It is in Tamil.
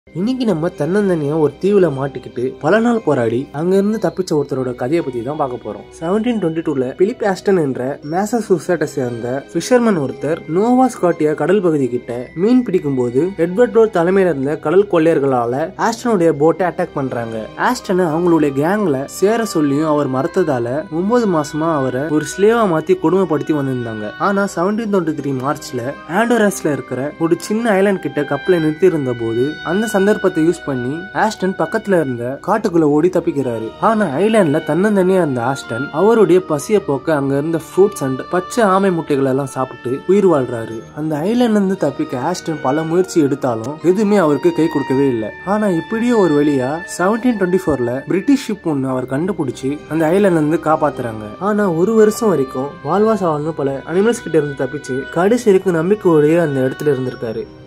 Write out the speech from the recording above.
இன்னைக்கு நம்ம தன்னந்தனியா ஒரு தீவுல மாட்டிக்கிட்டு பல நாள் போராடி அங்க இருந்து தப்பிச்ச ஒருத்தரோட கதையை பத்தி தான் பார்க்க போறோம் செவன்டீன் டுவெண்ட்டி டூல பிலிப் ஆஸ்டன் என்ற மேசசூசட்டை சேர்ந்த ஃபிஷர்மேன் ஒருத்தர் நோவா ஸ்காட்டியா கடல் பகுதி கிட்ட மீன் பிடிக்கும் போது எட்வர்ட் ரோட் தலைமையில இருந்த கடல் கொள்ளையர்களால ஆஸ்டனுடைய போட்டை அட்டாக் பண்றாங்க ஆஸ்டனை அவங்களுடைய கேங்ல சேர சொல்லியும் அவர் மறுத்ததால ஒன்பது மாசமா அவரை ஒரு ஸ்லேவா மாத்தி கொடுமைப்படுத்தி வந்திருந்தாங்க ஆனா செவன்டீன் டுவெண்ட்டி த்ரீ மார்ச்ல ஆண்டோரஸ்ல இருக்கிற ஒரு சின்ன ஐலாண்ட் கிட்ட கப்பலை நிறுத்தி இருந்த போது அந்த சந்தர்ப்பத்தை யூஸ் பண்ணி ஆஸ்டன் பக்கத்துல இருந்த காட்டுக்குள்ள ஓடி தப்பிக்கிறாரு ஆனா ஐலாண்ட்ல தன்னந்தனியா இருந்த ஆஸ்டன் அவருடைய பசிய போக்க அங்க இருந்த ஃப்ரூட்ஸ் அண்ட் பச்சை ஆமை முட்டைகள் எல்லாம் சாப்பிட்டு உயிர் வாழ்றாரு அந்த ஐலாண்ட்ல இருந்து தப்பிக்க ஆஸ்டன் பல முயற்சி எடுத்தாலும் எதுவுமே அவருக்கு கை கொடுக்கவே இல்லை ஆனா இப்படியே ஒரு வழியா செவன்டீன் டுவெண்ட்டி ஃபோர்ல பிரிட்டிஷ் ஷிப் ஒன்னு அவர் கண்டுபிடிச்சு அந்த ஐலாண்ட்ல இருந்து காப்பாத்துறாங்க ஆனா ஒரு வருஷம் வரைக்கும் வாழ்வா சாவால்னு பல அனிமல்ஸ் கிட்ட இருந்து தப்பிச்சு கடைசி வரைக்கும் நம்பிக்கையோடய அந்த இடத்துல இருந்திருக்காரு